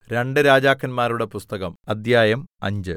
രണ്ട് രാജാക്കന്മാരുടെ പുസ്തകം അദ്ധ്യായം അഞ്ച്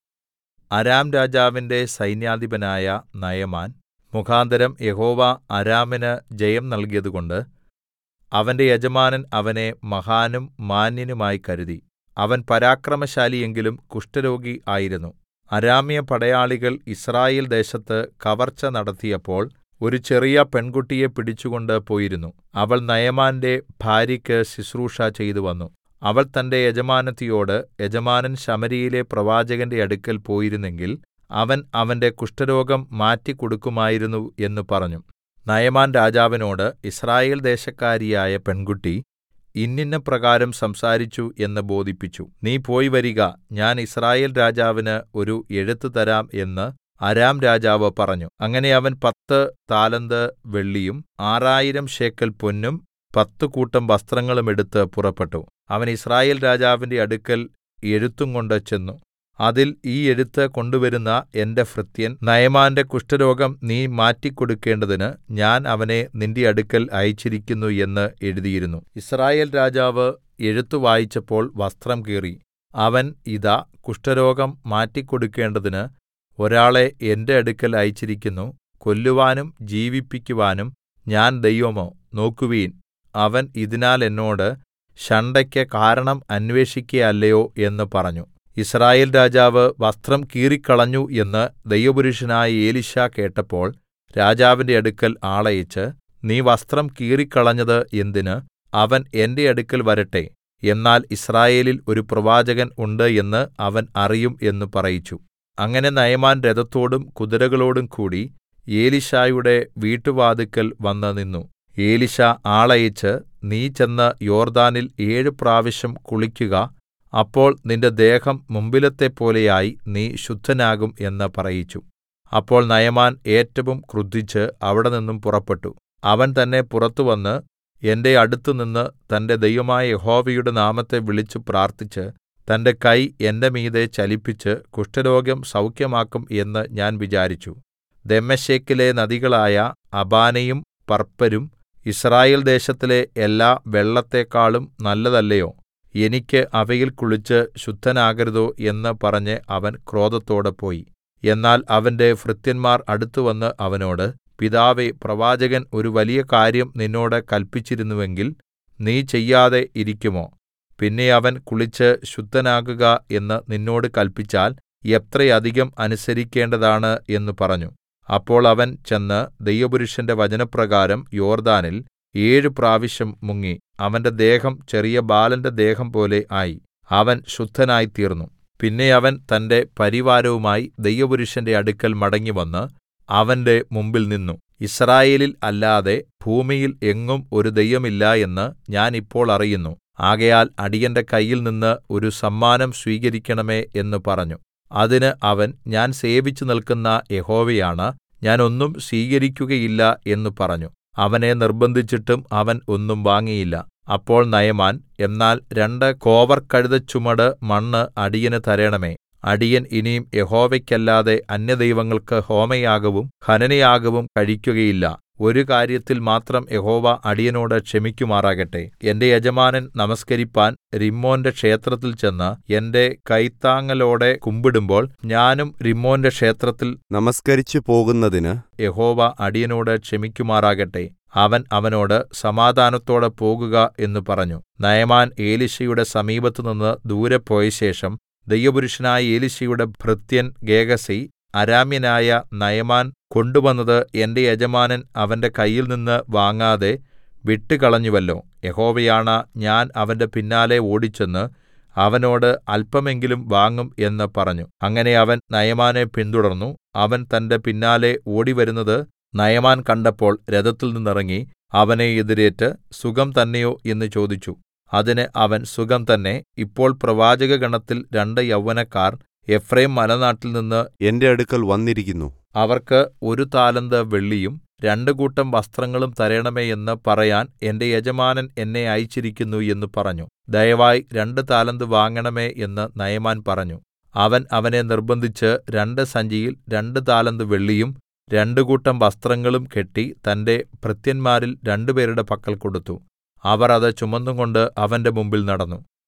അരാം രാജാവിന്റെ സൈന്യാധിപനായ നയമാൻ മുഖാന്തരം യഹോവ അരാമിന് ജയം നൽകിയതുകൊണ്ട് അവന്റെ യജമാനൻ അവനെ മഹാനും മാന്യനുമായി കരുതി അവൻ പരാക്രമശാലിയെങ്കിലും കുഷ്ഠരോഗി ആയിരുന്നു അരാമ്യ പടയാളികൾ യിസ്രായേൽ ദേശത്ത് കവർച്ച നടത്തിയപ്പോൾ ഒരു ചെറിയ പെൺകുട്ടിയെ പിടിച്ചുകൊണ്ട് പോയിരുന്നു അവൾ നയമാന്റെ ഭാര്യയ്ക്ക് ശുശ്രൂഷ ചെയ്തുവന്നു അവൾ തന്റെ യജമാനത്തിയോട് യജമാനൻ ശമര്യയിലെ പ്രവാചകന്റെ അടുക്കൽ പോയിരുന്നെങ്കിൽ അവൻ അവന്റെ കുഷ്ഠരോഗം മാറ്റിക്കൊടുക്കുമായിരുന്നു എന്ന് പറഞ്ഞു നയമാൻ രാജാവിനോട് യിസ്രായേൽ ദേശക്കാരിയായ പെൺകുട്ടി ഇന്നിന്ന പ്രകാരം സംസാരിച്ചു എന്ന് ബോധിപ്പിച്ചു നീ പോയി വരിക ഞാൻ യിസ്രായേൽ രാജാവിന് ഒരു എഴുത്ത് തരാം എന്ന് അരാം രാജാവ് പറഞ്ഞു അങ്ങനെ അവൻ പത്ത് താലന്ത് വെള്ളിയും ആറായിരം ശേക്കെൽ പൊന്നും പത്ത് കൂട്ടം വസ്ത്രങ്ങളും എടുത്ത് പുറപ്പെട്ടു അവൻ യിസ്രായേൽ രാജാവിന്റെ അടുക്കൽ എഴുത്തുംകൊണ്ട് ചെന്നു അതിൽ ഈ എഴുത്ത് കൊണ്ടുവരുന്ന എന്റെ ഭൃത്യൻ നയമാന്റെ കുഷ്ഠരോഗം നീ മാറ്റിക്കൊടുക്കേണ്ടതിന് ഞാൻ അവനെ നിന്റെ അടുക്കൽ അയച്ചിരിക്കുന്നു എന്ന് എഴുതിയിരുന്നു യിസ്രായേൽ രാജാവ് എഴുത്ത് വായിച്ചപ്പോൾ വസ്ത്രം കീറി അവൻ ഇതാ കുഷ്ഠരോഗം മാറ്റിക്കൊടുക്കേണ്ടതിന് ഒരാളെ എന്റെ അടുക്കൽ അയച്ചിരിക്കുന്നു കൊല്ലുവാനും ജീവിപ്പിക്കുവാനും ഞാൻ ദൈവമോ നോക്കുവിൻ അവൻ ഇതിനാൽ എന്നോട് ശണ്ഠയ്ക്ക് കാരണം അന്വേഷിക്കയല്ലയോ എന്ന് പറഞ്ഞു യിസ്രായേൽ രാജാവ് വസ്ത്രം കീറിക്കളഞ്ഞു എന്ന് ദൈവപുരുഷനായ എലീശാ കേട്ടപ്പോൾ രാജാവിന്റെ അടുക്കൽ ആളയച്ച് നീ വസ്ത്രം കീറിക്കളഞ്ഞത് എന്തിന് അവൻ എന്റെ അടുക്കൽ വരട്ടെ എന്നാൽ യിസ്രായേലിൽ ഒരു പ്രവാചകൻ ഉണ്ട് എന്ന് അവൻ അറിയും എന്ന് പറയിച്ചു അങ്ങനെ നയമാൻ രഥത്തോടും കുതിരകളോടും കൂടി എലീശായുടെ വീട്ടുവാതിൽക്കൽ വന്ന് നിന്നു എലീശാ ആളയച്ച് നീ ചെന്ന് യോർദ്ദാനിൽ ഏഴു പ്രാവശ്യം കുളിക്കുക അപ്പോൾ നിന്റെ ദേഹം മുമ്പിലത്തെപ്പോലെയായി നീ ശുദ്ധനാകും എന്ന് പറയിച്ചു അപ്പോൾ നയമാൻ ഏറ്റവും ക്രുദ്ധിച്ച് അവിടെനിന്നും പുറപ്പെട്ടു അവൻ തന്നെ പുറത്തുവന്ന് എന്റെ അടുത്തുനിന്ന് തന്റെ ദൈവമായ യഹോവയുടെ നാമത്തെ വിളിച്ചു പ്രാർത്ഥിച്ച് തന്റെ കൈ എന്റെ മീതെ ചലിപ്പിച്ച് കുഷ്ഠരോഗം സൗഖ്യമാക്കും എന്ന് ഞാൻ വിചാരിച്ചു ദമ്മേശെക്കിലെ നദികളായ അബാനയും പർപ്പരും യിസ്രായേൽ ദേശത്തിലെ എല്ലാ വെള്ളത്തെക്കാളും നല്ലതല്ലയോ എനിക്ക് അവയിൽ കുളിച്ച് ശുദ്ധനാകരുതോ എന്ന് പറഞ്ഞ് അവൻ ക്രോധത്തോടെ പോയി എന്നാൽ അവന്റെ ഭൃത്യന്മാർ അടുത്തുവന്ന് അവനോട് പിതാവേ പ്രവാചകൻ ഒരു വലിയ കാര്യം നിന്നോട് കല്പിച്ചിരുന്നുവെങ്കിൽ നീ ചെയ്യാതെ ഇരിക്കുമോ പിന്നെ അവൻ കുളിച്ച് ശുദ്ധനാകുക എന്ന് നിന്നോട് കല്പിച്ചാൽ എത്രയധികം അനുസരിക്കേണ്ടതാണ് എന്ന് പറഞ്ഞു അപ്പോൾ അവൻ ചെന്ന് ദൈവപുരുഷന്റെ വചനപ്രകാരം യോർദ്ദാനിൽ ഏഴു പ്രാവശ്യം മുങ്ങി അവന്റെ ദേഹം ചെറിയ ബാലന്റെ ദേഹം പോലെ ആയി അവൻ ശുദ്ധനായിത്തീർന്നു പിന്നെ അവൻ തന്റെ പരിവാരവുമായി ദൈവപുരുഷന്റെ അടുക്കൽ മടങ്ങിവന്ന് അവന്റെ മുമ്പിൽ നിന്നു യിസ്രായേലിൽ അല്ലാതെ ഭൂമിയിൽ എങ്ങും ഒരു ദൈവമില്ല എന്ന് ഞാൻ ഇപ്പോൾ അറിയുന്നു ആകയാൽ അടിയന്റെ കയ്യിൽ നിന്ന് ഒരു സമ്മാനം സ്വീകരിക്കണമേ എന്ന് പറഞ്ഞു അതിന് അവൻ ഞാൻ സേവിച്ചു നിൽക്കുന്ന യഹോവയാണ ഞാൻ ഒന്നും സ്വീകരിക്കുകയില്ല എന്ന് പറഞ്ഞു അവനെ നിർബന്ധിച്ചിട്ടും അവൻ ഒന്നും വാങ്ങിയില്ല അപ്പോൾ നയമാൻ എന്നാൽ രണ്ട് കോവർ കഴുതച്ചുമട് മണ്ണ് അടിയന് തരേണമേ അടിയൻ ഇനിയും യഹോവയ്ക്കല്ലാതെ അന്യദൈവങ്ങൾക്ക് ഹോമയാഗവും ഹനനയാഗവും കഴിക്കുകയില്ല ഒരു കാര്യത്തിൽ മാത്രം യഹോവ അടിയനോട് ക്ഷമിക്കുമാറാകട്ടെ എന്റെ യജമാനൻ നമസ്കരിപ്പാൻ റിമ്മോന്റെ ക്ഷേത്രത്തിൽ ചെന്ന് എന്റെ കൈത്താങ്ങലോടെ കുമ്പിടുമ്പോൾ ഞാനും റിമ്മോന്റെ ക്ഷേത്രത്തിൽ നമസ്കരിച്ചു പോകുന്നതിന് യഹോവ അടിയനോട് ക്ഷമിക്കുമാറാകട്ടെ അവൻ അവനോട് സമാധാനത്തോടെ പോകുക എന്ന് പറഞ്ഞു നയമാൻ ഏലിശയുടെ സമീപത്തുനിന്ന് ദൂരെ പോയശേഷം ദൈവപുരുഷനായ ഏലിശയുടെ ഭൃത്യൻ ഗേഹസി അരാമ്യനായ നയമാൻ കൊണ്ടുവന്നത് എന്റെ യജമാനൻ അവന്റെ കയ്യിൽ നിന്ന് വാങ്ങാതെ വിട്ടുകളഞ്ഞുവല്ലോ യഹോവയാണ ഞാൻ അവന്റെ പിന്നാലെ ഓടിച്ചെന്ന് അവനോട് അല്പമെങ്കിലും വാങ്ങും എന്ന് പറഞ്ഞു അങ്ങനെ അവൻ നയമാനെ പിന്തുടർന്നു അവൻ തന്റെ പിന്നാലെ ഓടിവരുന്നത് നയമാൻ കണ്ടപ്പോൾ രഥത്തിൽ നിന്നിറങ്ങി അവനെ എതിരേറ്റ് സുഖം തന്നെയോ എന്ന് ചോദിച്ചു അതിന് അവൻ സുഖം തന്നെ ഇപ്പോൾ പ്രവാചകഗണത്തിൽ രണ്ട് യൗവനക്കാർ എഫ്രയീം മലനാട്ടിൽ നിന്ന് എന്റെ അടുക്കൽ വന്നിരിക്കുന്നു അവർക്ക് ഒരു താലന്ത് വെള്ളിയും രണ്ട് കൂട്ടം വസ്ത്രങ്ങളും തരേണമേ എന്ന് പറയാൻ എന്റെ യജമാനൻ എന്നെ അയച്ചിരിക്കുന്നു എന്ന് പറഞ്ഞു ദയവായി രണ്ട് താലന്ത് വാങ്ങണമേ എന്ന് നയമാൻ പറഞ്ഞു അവൻ അവനെ നിർബന്ധിച്ച് രണ്ട് സഞ്ചിയിൽ രണ്ട് താലന്ത് വെള്ളിയും രണ്ട് കൂട്ടം വസ്ത്രങ്ങളും കെട്ടി തന്റെ ഭൃത്യന്മാരിൽ രണ്ടുപേരുടെ പക്കൽ കൊടുത്തു അവർ അത് ചുമന്നുകൊണ്ട് അവന്റെ മുമ്പിൽ നടന്നു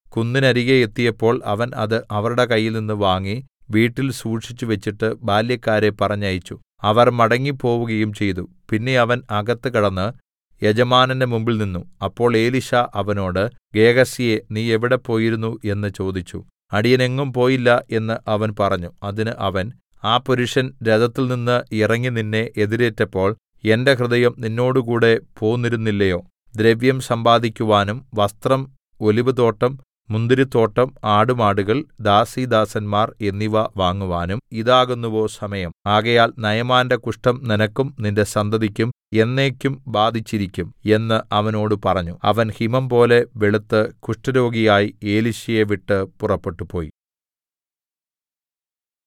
കുന്നിനരികെ എത്തിയപ്പോൾ അവൻ അത് അവരുടെ കയ്യിൽനിന്ന് വാങ്ങി വീട്ടിൽ സൂക്ഷിച്ചു വെച്ചിട്ട് ബാല്യക്കാരെ പറഞ്ഞയച്ചു അവർ മടങ്ങിപ്പോവുകയും ചെയ്തു പിന്നെ അവൻ അകത്ത് കടന്ന് യജമാനന്റെ മുമ്പിൽ നിന്നു അപ്പോൾ എലീശാ അവനോട് ഗേഹസിയേ നീ എവിടെ പോയിരുന്നു എന്ന് ചോദിച്ചു അടിയൻ എങ്ങും പോയില്ല എന്ന് അവൻ പറഞ്ഞു അതിന് അവൻ ആ പുരുഷൻ രഥത്തിൽനിന്ന് ഇറങ്ങി നിന്നെ എതിരേറ്റപ്പോൾ എന്റെ ഹൃദയം നിന്നോടുകൂടെ പോന്നിരുന്നില്ലയോ ദ്രവ്യം സമ്പാദിക്കുവാനും വസ്ത്രം ഒലിവുതോട്ടം മുന്തിരിത്തോട്ടം ആടുമാടുകൾ ദാസീദാസന്മാർ എന്നിവ വാങ്ങുവാനും ഇതാകുന്നുവോ സമയം ആകയാൽ നയമാന്റെ കുഷ്ഠം നിനക്കും നിന്റെ സന്തതിക്കും എന്നേക്കും ബാധിച്ചിരിക്കും എന്ന് അവനോട് പറഞ്ഞു അവൻ ഹിമംപോലെ വെളുത്ത് കുഷ്ഠരോഗിയായി എലീശയെ വിട്ട് പുറപ്പെട്ടുപോയി